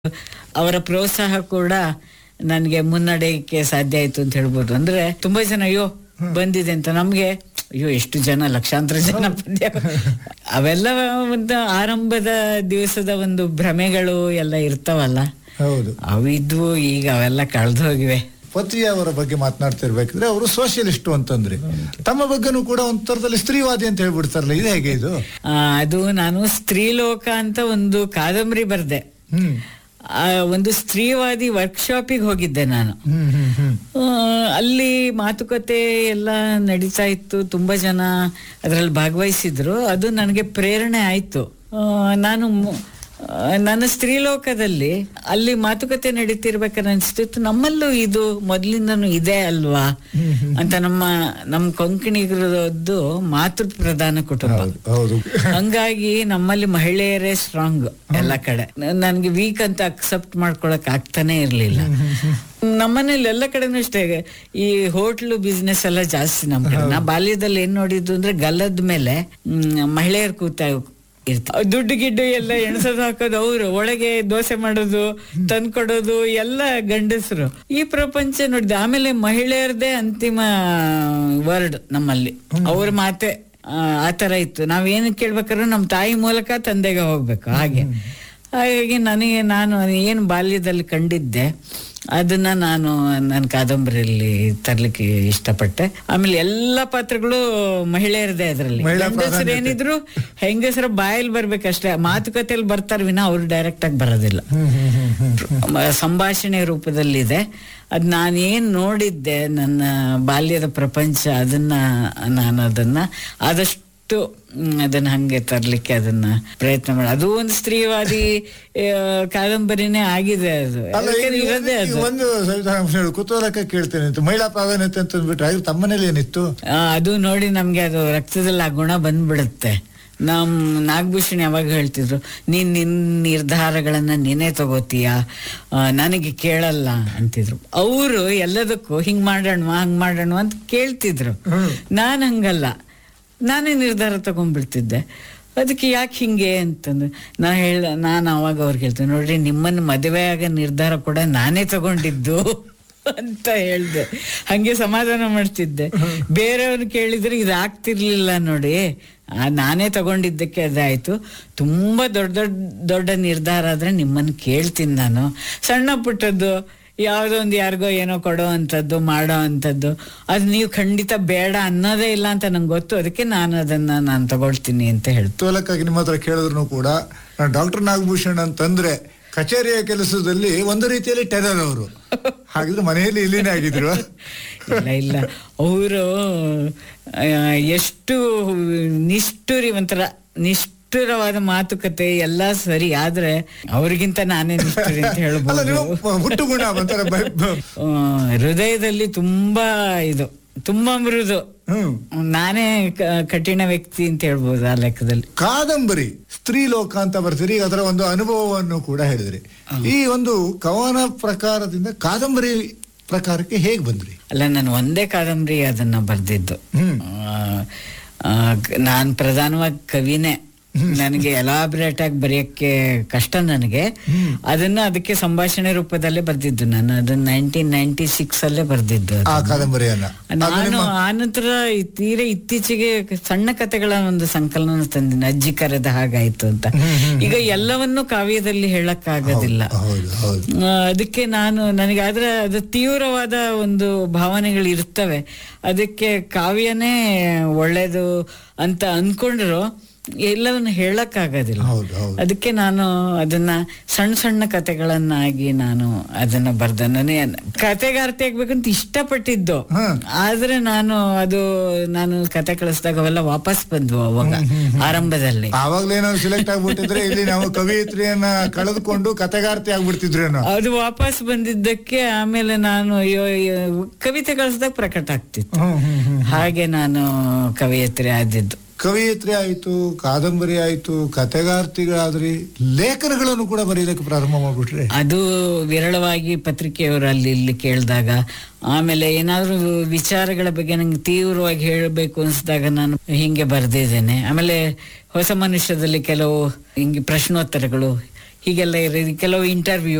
ಅವರ ಪ್ರೋತ್ಸಾಹ ಕೂಡ ನನಗೆ ಮುನ್ನಡೆಯಕ್ಕೆ ಸಾಧ್ಯ ಆಯ್ತು ಅಂತ ಹೇಳ್ಬೋದು ಅಂದ್ರೆ ತುಂಬಾ ಜನ ಅಯ್ಯೋ ಬಂದಿದೆ ಅಂತ ನಮ್ಗೆ ಅಯ್ಯೋ ಎಷ್ಟು ಜನ ಲಕ್ಷಾಂತರ ಜನ ಪದ್ಯ ಅವೆಲ್ಲ ಒಂದು ಆರಂಭದ ದಿವಸದ ಒಂದು ಭ್ರಮೆಗಳು ಎಲ್ಲ ಇರ್ತಾವಲ್ಲ ಹೌದು ಅವಿದ್ವು ಈಗ ಅವೆಲ್ಲ ಕಳೆದು ಹೋಗಿವೆ ಪತ್ರಿಯ ಅವರ ಬಗ್ಗೆ ಮಾತನಾಡ್ತಿರ್ಬೇಕಿದ್ರೆ ಅವರು ಸೋಷಿಯಲಿಸ್ಟು ಅಂತಂದ್ರೆ ತಮ್ಮ ಬಗ್ಗೆನೂ ಕೂಡ ಒಂದು ತರದಲ್ಲಿ ಸ್ತ್ರೀವಾದಿ ಅಂತ ಹೇಳ್ಬಿಡ್ತಾರಲ್ಲ ಇದು ಹೇಗೆ ಇದು ಆ, ಅದು ನಾನು ಸ್ತ್ರೀಲೋಕ ಅಂತ ಒಂದು ಕಾದಂಬರಿ ಬರ್ದೆ ಹ್ಮ್ ಆ, ಒಂದು ಸ್ತ್ರೀವಾದಿ ವರ್ಕ್ಶಾಪಿಗೆ ಹೋಗಿದ್ದೆ ನಾನು ಹ್ಮ್ ಹ್ಮ್ ಹ್ಮ್ ಆ, ಅಲ್ಲಿ ಮಾತುಕತೆ ಎಲ್ಲ ನಡೀತಾ ಇತ್ತು ತುಂಬಾ ಜನ ಅದರಲ್ಲಿ ಭಾಗವಹಿಸಿದ್ರು ಅದು ನನಗೆ ಪ್ರೇರಣೆ ಆಯ್ತು ಆ, ನಾನು ಮು- ಆ, ನನ್ನ ಸ್ತ್ರೀಲೋಕದಲ್ಲಿ ಅಲ್ಲಿ ಮಾತುಕತೆ ನಡೀತಿರ್ಬೇಕಾದ್ರೆ ಅನಿಸ್ತಿತ್ತು ನಮ್ಮಲ್ಲೂ ಇದು ಮೊದಲಿಂದನೂ ಇದೆ ಅಲ್ವಾ ಅಂತ ನಮ್ಮ ನಮ್ಮ ಕೊಂಕಣಿಗರದ್ದು ಮಾತೃ ಪ್ರಧಾನ ಕುಟುಂಬ ಹೌದು ಹೌದು ಹಂಗಾಗಿ ನಮ್ಮಲ್ಲಿ ಮಹಿಳೆಯರೇ ಸ್ಟ್ರಾಂಗ್ ಎಲ್ಲ ಕಡೆ ನನ್ಗೆ ವೀಕ್ ಅಂತ ಅಕ್ಸೆಪ್ಟ್ ಮಾಡ್ಕೊಳಕ್ ಆಗ್ತಾನೆ ಇರ್ಲಿಲ್ಲ ನಮ್ಮನೇಲಿ ಎಲ್ಲ ಕಡೆನೂ ಅಷ್ಟೇ ಈ ಹೋಟ್ಲು ಬಿಸ್ನೆಸ್ ಎಲ್ಲ ಜಾಸ್ತಿ ನಮ್ ಕಡೆ ನಾ ಬಾಲ್ಯದಲ್ಲಿ ಏನ್ ನೋಡಿದ್ದು ಅಂದ್ರೆ ಗಲ್ಲದ ಮೇಲೆ ಮ್, ಮಹಿಳೆಯರು ಕೂತ ಇರ್ತಾರೆ ದುಡ್ಡು ಗಿಡ್ಡು ಎಲ್ಲ ಎಣಸೋದು ಹಾಕೋದು ಅವರು ಒಳಗೆ ದೋಸೆ ಮಾಡೋದು ತಂದ್ಕೊಡೋದು ಎಲ್ಲ ಗಂಡಸರು ಈ ಪ್ರಪಂಚ ನೋಡಿದೆ ಆಮೇಲೆ ಮಹಿಳೆಯರದೇ ಅಂತಿಮ ವರ್ಡ್ ನಮ್ಮಲ್ಲಿ ಅವ್ರ ಮಾತೆ ಆ, ಆ ತರ ಇತ್ತು ನಾವೇನು ಕೇಳ್ಬೇಕಾದ್ರೂ ನಮ್ಮ ತಾಯಿ ಮೂಲಕ ತಂದೆಗೆ ಹೋಗ್ಬೇಕು ಹಾಗೆ ಹಾಗಾಗಿ ನನಗೆ ನಾನು ಏನು ಬಾಲ್ಯದಲ್ಲಿ ಕಂಡಿದ್ದೆ ಅದನ್ನ ನಾನು ನನ್ನ ಕಾದಂಬರಿಯಲ್ಲಿ ತರ್ಲಿಕ್ಕೆ ಇಷ್ಟಪಟ್ಟೆ ಆಮೇಲೆ ಎಲ್ಲ ಪಾತ್ರಗಳು ಮಹಿಳೆಯರದೇ ಅದರಲ್ಲಿ ಮಹಿಳಾ ಗಂಡಸರು ಏನಿದ್ರು ಹೆಂಗಸರ ಬಾಯಲ್ಲಿ ಬರ್ಬೇಕಷ್ಟೇ ಮಾತುಕತೆಯಲ್ಲಿ ಬರ್ತಾರೆ ವಿನ ಅವ್ರು ಡೈರೆಕ್ಟ್ ಆಗಿ ಬರೋದಿಲ್ಲ ಹ್ಮ್ ಹ್ಮ್ ಹ್ಮ್ ಹ್ಮ್ ಮ- ಸಂಭಾಷಣೆ ರೂಪದಲ್ಲಿದೆ ಅದ್ ನಾನೇನ್ ನೋಡಿದ್ದೆ ನನ್ನ ಬಾಲ್ಯದ ಪ್ರಪಂಚ ಅದನ್ನ ನಾನು ಅದನ್ನ ಆದಷ್ಟು ಮ್, ಅದನ್ನ ಹಂಗೆ ತರ್ಲಿಕ್ಕೆ ಅದನ್ನ ಪ್ರಯತ್ನ ಮಾಡಿ ಅದು ಒಂದು ಸ್ತ್ರೀವಾದಿ ಆ, ಕಾದಂಬರಿನೇ ಆಗಿದೆ ಅದು ಅಲ್ಲ ಈಗ ಯಾಕಂದ್ರೆ ಇರೋದೇ ಈಗ ಅದು ಒಂದು ಸವಿತಾ ಅಂಶ ಹೇಳು, ಕುತೂಹಲಕ್ಕೆ ಕೇಳ್ತೇನೆ ಅಂತ ಮಹಿಳಾ ಪ್ರಾಧಾನ್ಯತೆ ಅಂತ ಅಂದ್ಬಿಟ್ರೆ ಆಗ ತಮ್ಮನೇಲಿ ಏನಿತ್ತು ಆ, ಅದು ನೋಡಿ ನಮ್ಗೆ ಅದು ರಕ್ತದಲ್ಲಿ ಆ ಗುಣ ಬಂದ್ಬಿಡುತ್ತೆ ನಮ್ ನಾಗಭೂಷಣ್ ಯಾವಾಗ ಹೇಳ್ತಿದ್ರು ನೀನ್ ನಿನ್ ನಿರ್ಧಾರಗಳನ್ನ ನೀನೇ ತಗೋತೀಯ ಆ, ನನಗೆ ಕೇಳಲ್ಲ ಅಂತಿದ್ರು ಅವರು ಎಲ್ಲದಕ್ಕೂ ಹಿಂಗ್ ಮಾಡೋಣ ಹಂಗ್ ಮಾಡೋಣ ಅಂತ ಕೇಳ್ತಿದ್ರು ನಾನ್ ಹಂಗಲ್ಲ ನಾನೇ ನಿರ್ಧಾರ ತಗೊಂಡ್ಬಿಡ್ತಿದ್ದೆ ಅದಕ್ಕೆ ಯಾಕೆ ಹಿಂಗೆ ಅಂತಂದ್ರೆ ನಾ ಹೇಳ ನಾನು ಅವಾಗ ಅವ್ರಿಗೆ ಹೇಳ್ತೇನೆ ನೋಡ್ರಿ ನಿಮ್ಮನ್ನ ಮದುವೆ ಆಗ ನಿರ್ಧಾರ ಕೂಡ ನಾನೇ ತಗೊಂಡಿದ್ದು ಅಂತ ಹೇಳ್ದೆ ಹಂಗೆ ಸಮಾಧಾನ ಮಾಡ್ತಿದ್ದೆ ಬೇರೆಯವ್ರು ಕೇಳಿದ್ರೆ ಇದು ಆಗ್ತಿರ್ಲಿಲ್ಲ ನೋಡಿ ಆ, ನಾನೇ ತಗೊಂಡಿದ್ದಕ್ಕೆ ಅದಾಯ್ತು ತುಂಬಾ ದೊಡ್ಡ ದೊಡ್ಡ ದೊಡ್ಡ ನಿರ್ಧಾರ ಆದ್ರೆ ನಿಮ್ಮನ್ನ ಕೇಳ್ತೀನಿ ನಾನು ಸಣ್ಣ ಪುಟ್ಟದ್ದು ಯಾವುದೋ ಒಂದು ಯಾರಿಗೋ ಏನೋ ಕೊಡೋ ಅಂಥದ್ದು ಮಾಡೋ ಅಂಥದ್ದು ಅದು ನೀವು ಖಂಡಿತ ಬೇಡ ಅನ್ನೋದೇ ಇಲ್ಲ ಅಂತ ನಂಗೆ ಗೊತ್ತು ಅದಕ್ಕೆ ನಾನು ಅದನ್ನ ನಾನು ತಗೊಳ್ತೀನಿ ಅಂತ ಹೇಳ್ತು ಕುತೂಹಲಕ್ಕಾಗಿ ನಿಮ್ಮ ಹತ್ರ ಕೇಳಿದ್ರು ಕೂಡ ಡಾಕ್ಟರ್ ನಾಗಭೂಷಣ್ ಅಂತಂದ್ರೆ ಕಚೇರಿಯ ಕೆಲಸದಲ್ಲಿ ಒಂದು ರೀತಿಯಲ್ಲಿ ಟೆರರ್ ಅವರು ಹಾಗಿದ್ರೆ ಮನೆಯಲ್ಲಿ ಇಲ್ಲಿನೇ ಆಗಿದ್ರು ಇಲ್ಲ ಇಲ್ಲ ಅವರು ಎಷ್ಟು ನಿಷ್ಠುರಿ ಒಂಥರ ನಿಷ್ಠುರವಾದ ಮಾತುಕತೆ ಎಲ್ಲ ಸರಿ ಆದ್ರೆ ಅವ್ರಿಗಿಂತ ನಾನೇ ನಿಷ್ಠುರಿ ಅಂತ ಅಲ್ಲ ಹೇಳ್ಬೋದು ನೀವು ಹುಟ್ಟು ಗುಣ ಒಂಥರ ಬ- ಬ- ಆ, ಹೃದಯದಲ್ಲಿ ತುಂಬಾ ಇದು ತುಂಬಾ ಮೃದು ಹ್ಮ್ ನಾನೇ ಕ- ಕಠಿಣ ವ್ಯಕ್ತಿ ಅಂತ ಹೇಳ್ಬೋದು ಆ ಲೆಕ್ಕದಲ್ಲಿ ಕಾದಂಬರಿ ಸ್ತ್ರೀ ಲೋಕ ಅಂತ ಬರ್ತೀರಿ ಈಗ ಅದರ ಒಂದು ಅನುಭವವನ್ನು ಕೂಡ ಹೇಳಿದ್ರಿ ಈ ಒಂದು ಕವನ ಪ್ರಕಾರದಿಂದ ಕಾದಂಬರಿ ಪ್ರಕಾರಕ್ಕೆ ಹೇಗ್ ಬಂದ್ರಿ ಅಲ್ಲ ನಾನು ಒಂದೇ ಕಾದಂಬರಿ ಅದನ್ನ ಬರ್ದಿದ್ದು ಹ್ಮ್. ನಾನು ಪ್ರಧಾನವಾಗಿ ಕವಿನೇ ನನಗೆ ಎಲಾಬ್ರೇಟ್ ಆಗಿ ಬರೆಯಕ್ಕೆ ಕಷ್ಟ ನನಗೆ ಅದನ್ನ ಅದಕ್ಕೆ ಸಂಭಾಷಣೆ ರೂಪದಲ್ಲೇ ಬರ್ದಿದ್ದು ನಾನು ಅದನ್ನ ನೈನ್ಟೀನ್ ನೈನ್ಟಿ ಸಿಕ್ಸ್ ಅಲ್ಲೇ ಬರ್ದಿದ್ದು ಅದು. ಆ ಕಾದಂಬರಿಯನ್ನ ನಾನು ಆನಂತರ ಈ ತೀರಾ ಇತ್ತೀಚೆಗೆ ಸಣ್ಣ ಕಥೆಗಳ ಒಂದು ಸಂಕಲನ ತಂದಿನಿ ಅಜ್ಜಿ ಕರೆದ ಹಾಗಾಯ್ತು ಅಂತ ಈಗ ಎಲ್ಲವನ್ನೂ ಕಾವ್ಯದಲ್ಲಿ ಹೇಳಕ್ ಆಗೋದಿಲ್ಲ ಹೌದು ಹೌದು ಆ, ಅದಕ್ಕೆ ನಾನು ನನಗೆ ಆದ್ರೆ ಅದು ತೀವ್ರವಾದ ಒಂದು ಭಾವನೆಗಳು ಇರ್ತವೆ ಅದಕ್ಕೆ ಕಾವ್ಯನೇ ಒಳ್ಳೇದು ಅಂತ ಅನ್ಕೊಂಡ್ರು ಎಲ್ಲವನ್ನು ಹೇಳಕ್ ಆಗೋದಿಲ್ಲ ಹೌದು ಹೌದು ಅದಕ್ಕೆ ನಾನು ಅದನ್ನ ಸಣ್ಣ ಸಣ್ಣ ಕತೆಗಳನ್ನಾಗಿ ನಾನು ಅದನ್ನ ಬರ್ದೆ ನನಗೆ ಕತೆಗಾರ್ತಿ ಆಗ್ಬೇಕಂತ ಇಷ್ಟಪಟ್ಟಿದ್ದು ಹ್ಮ್. ಆದ್ರೆ ನಾನು ಅದು ನಾನು ಕತೆ ಕಳಿಸಿದಾಗ ಅವೆಲ್ಲ ವಾಪಸ್ ಬಂದ್ವು ಅವಾಗ ಆರಂಭದಲ್ಲಿ ಆವಾಗ್ಲೇ ನಾವು ಸಿಲೆಕ್ಟ್ ಆಗ್ಬಿಟ್ಟಿದ್ರೆ ಇಲ್ಲಿ ನಾವು ಕವಿಯತ್ರಿಯನ್ನ ಕಳೆದುಕೊಂಡು ಕತೆಗಾರ್ತಿ ಆಗ್ಬಿಡ್ತಿದ್ರೇನೋ ಅದು ವಾಪಸ್ ಬಂದಿದ್ದಕ್ಕೆ ಆಮೇಲೆ ನಾನು ಅಯ್ಯೋ ಅಯ್ಯೋ, ಕವಿತೆ ಕಳಿಸಿದಾಗ ಪ್ರಕಟ ಆಗ್ತಿತ್ತು ಹ್ಮ್ ಹ್ಮ್ ಹ್ಮ್ ಹಾಗೆ ನಾನು ಕವಿಯತ್ರಿ ಆದಿದ್ದು ಕವಿಯತ್ರಿ ಆಯ್ತು ಕಾದಂಬರಿ ಆಯ್ತು ಕತೆಗಾರ್ತಿಗಳಾದ್ರಿ ಲೇಖನಗಳನ್ನು ಕೂಡ ಬರೆಯೋದಕ್ಕೆ ಪ್ರಾರಂಭ ಮಾಡ್ಬಿಟ್ರೆ ಅದು ವಿರಳವಾಗಿ ಪತ್ರಿಕೆಯವರು ಅಲ್ಲಿ ಇಲ್ಲಿ ಕೇಳಿದಾಗ ಆಮೇಲೆ ಏನಾದ್ರೂ ವಿಚಾರಗಳ ಬಗ್ಗೆ ನಂಗೆ ತೀವ್ರವಾಗಿ ಹೇಳಬೇಕು ಅನ್ಸಿದಾಗ ನಾನು ಹಿಂಗೆ ಬರ್ದಿದ್ದೇನೆ ಆಮೇಲೆ ಹೊಸ ಮನುಷ್ಯದಲ್ಲಿ ಕೆಲವು ಹಿಂಗೆ ಪ್ರಶ್ನೋತ್ತರಗಳು ಹೀಗೆಲ್ಲ ಇರೋದು ಕೆಲವು ಇಂಟರ್ವ್ಯೂ